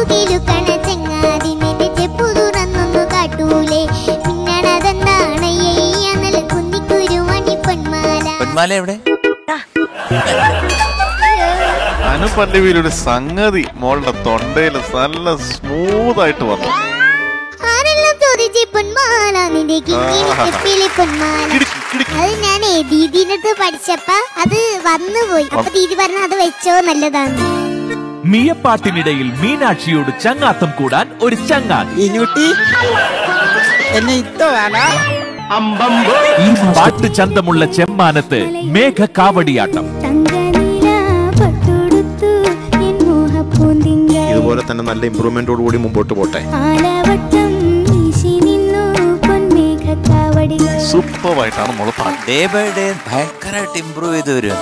കിലുക്കണ ചങ്ങാതി നിന്റെ ചെപ്പു തുറന്നൊന്നു കാട്ടൂലേ മിന്നണതെന്താണ് എയ്യ നല്ല കുന്നിക്കുരുമണി പൊന്മാല പൊന്മാല എവിടെ അനുപല്ലവിയിലൊരു സംഗതി മോളുടെ തൊണ്ടയിൽ നല്ല സ്മൂത്ത് ആയിട്ട് വന്നു ആരെല്ലാം ചോദിച്ചേ പൊന്മാല നിന്റെ കിങ്ങിണി ആഹാ. ചെപ്പിലെ പൊന്മാല കിടുക്കി, കിടുക്കി. അത് ഞാനേ ദീദിനടുത്ത് പഠിച്ചപ്പ അത് വന്നുപോയി അപ്പൊ ദീദി പറഞ്ഞ അത് വെച്ചോ നല്ലതാണ് മിയപ്പാട്ടിനിടയിൽ മീനാക്ഷിയോട് ചങ്ങാത്തം കൂടാൻ ഒരു ചങ്ങാതി ഇനുട്ടി എന്നെ ഇത്ത വേണ ഈ പാട്ട് ചന്തമുള്ള ചെമ്മാനത്ത് മേഘ കാവടിയാട്ടം തങ്കനില പട്ടുടുത്തു എൻ മോഹപ്പൂന്തിങ്കൾ ഇതുപോലെ തന്നെ നല്ല ഇമ്പ്രൂവ്മെന്റോട് കൂടി മുമ്പോട്ട് പോട്ടെ ആലവട്ടം വീശി നിന്നു പൊന്മേഘക്കാവടികൾ സൂപ്പറായിട്ടാണ് മോള് പാട്ട് ഡേ ബൈ ഡേ ഭയങ്കരമായിട്ട് ഇമ്പ്രൂവ് ചെയ്ത് വരും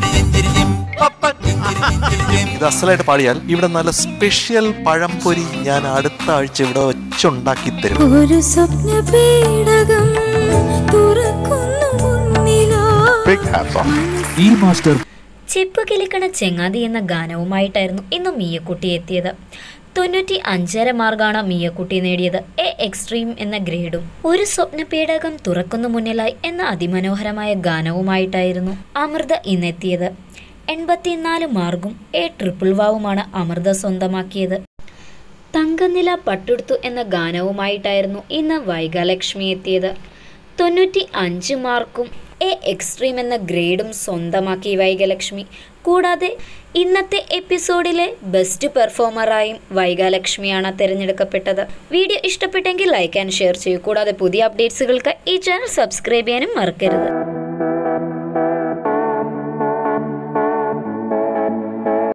ഇത് അസലായിട്ട് പാടിയാൽ ഇവിടെ നല്ല സ്പെഷ്യൽ പഴംപൊരി ഞാൻ അടുത്ത ആഴ്ച ഇവിടെ വെച്ചുണ്ടാക്കി തരും ഒരു സ്വപ്ന പേടകം തുറക്കുന്നു മുന്നിലോ ബിഗ് ഹാറ്റ്സ് ഓഫ് ഈ മാസ്റ്റർ ചെപ്പ് കിളിക്കണ ചെങ്ങാതി എന്ന ഗാനവുമായിട്ടായിരുന്നു ഇന്ന് മിയക്കുട്ടി എത്തിയത് തൊണ്ണൂറ്റി അഞ്ചര മാർക്കാണ് മിയക്കുട്ടി നേടിയത് എ എക്സ്ട്രീം എന്ന ഗ്രേഡും ഒരു സ്വപ്നപേടകം തുറക്കുന്നു മുന്നിലായി എന്ന അതിമനോഹരമായ ഗാനവുമായിട്ടായിരുന്നു അമൃത ഇന്നെത്തിയത് എൺപത്തിനാല് മാർക്കും എ ട്രിപ്പിൾ വാവുമാണ് അമൃത സ്വന്തമാക്കിയത് തങ്കനില പട്ടെടുത്തു എന്ന ഗാനവുമായിട്ടായിരുന്നു ഇന്ന് വൈഗാലക്ഷ്മി എത്തിയത് തൊണ്ണൂറ്റി അഞ്ച് മാർക്കും എ എക്സ്ട്രീം എന്ന ഗ്രേഡും സ്വന്തമാക്കി വൈഗലക്ഷ്മി കൂടാതെ ഇന്നത്തെ എപ്പിസോഡിലെ ബെസ്റ്റ് പെർഫോമറായും വൈഗാലക്ഷ്മിയാണ് തിരഞ്ഞെടുക്കപ്പെട്ടത് വീഡിയോ ഇഷ്ടപ്പെട്ടെങ്കിൽ ലൈക്ക് ആൻഡ് ഷെയർ ചെയ്യൂ കൂടാതെ പുതിയ അപ്ഡേറ്റ്സുകൾക്ക് ഈ ചാനൽ സബ്സ്ക്രൈബ് ചെയ്യാനും മറക്കരുത്